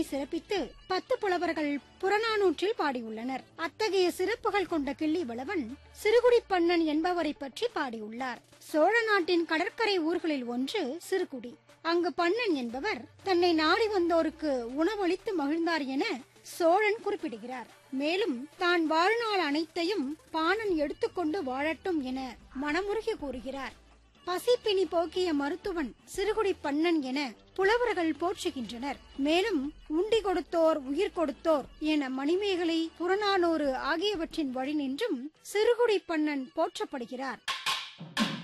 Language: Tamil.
சிறப்பித்து பத்து புலவர்கள் புறநானூற்றில் பாடியுள்ளனர் அத்தகைய சிறப்புகள் கொண்ட கிள்ளி வளவன் சிறுகுடி பண்ணன் என்பவரை பற்றி பாடியுள்ளார் சோழ நாட்டின் கடற்கரை ஊர்களில் ஒன்று சிறுகுடி அங்கு பண்ணன் என்பவர் தன்னை நாடி வந்தோருக்கு உணவளித்து மகிழ்ந்தார் என சோழன் குறிப்பிடுகிறார் மேலும் தான் வாழ்நாள் அனைத்தையும் பாணன் எடுத்துக்கொண்டு வாழட்டும் என மனமுருகி கூறுகிறார் பசிப்பினி போக்கிய மருத்துவன் சிறுகுடி பண்ணன் என புலவர்கள் போற்றுகின்றனர் மேலும் உண்டி கொடுத்தோர் உயிர் கொடுத்தோர் என மணிமேகலை புறநானூறு ஆகியவற்றின் வழி நின்றும் சிறுகுடி பண்ணன் போற்றப்படுகிறார்